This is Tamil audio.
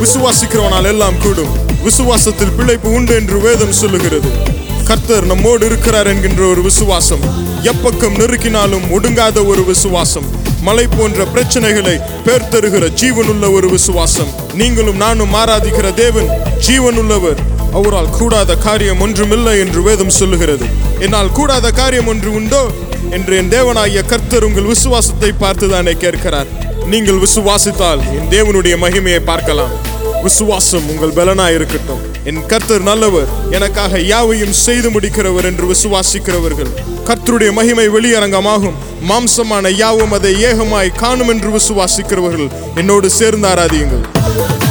விசுவாசிக்கிறவனால் எல்லாம் கூடும் விசுவாசத்தில் பிழைப்பு உண்டு என்று வேதம் சொல்லுகிறது கர்த்தர் நம்மோடு இருக்கிறார் என்கின்ற ஒரு விசுவாசம் எப்பக்கம் நெருக்கினாலும் ஒடுங்காத ஒரு விசுவாசம் மலை போன்ற பிரச்சனைகளை பேர்த்தருகிற ஜீவனுள்ள ஒரு விசுவாசம் நீங்களும் நானும் ஆராதிக்கிற தேவன் ஜீவனுள்ளவர் அவரால் கூடாத காரியம் ஒன்றுமில்லை என்று வேதம் சொல்லுகிறது என்னால் கூடாத காரியம் ஒன்று உண்டோ என்று என் தேவனாகிய கர்த்தர் உங்கள் விசுவாசத்தை பார்த்துதானே கேட்கிறார் நீங்கள் விசுவாசித்தால் என் தேவனுடைய மகிமையை பார்க்கலாம் விசுவாசம் உங்கள் பலனாய் இருக்கட்டும் என் கர்த்தர் நல்லவர் எனக்காக யாவையும் செய்து முடிக்கிறவர் என்று விசுவாசிக்கிறவர்கள் கர்த்தருடைய மகிமை வெளியரங்கமாகும் மாம்சமான யாவும் அதை ஏகமாய் காணும் என்று விசுவாசிக்கிறவர்கள் என்னோடு சேர்ந்து ஆராதியுங்கள்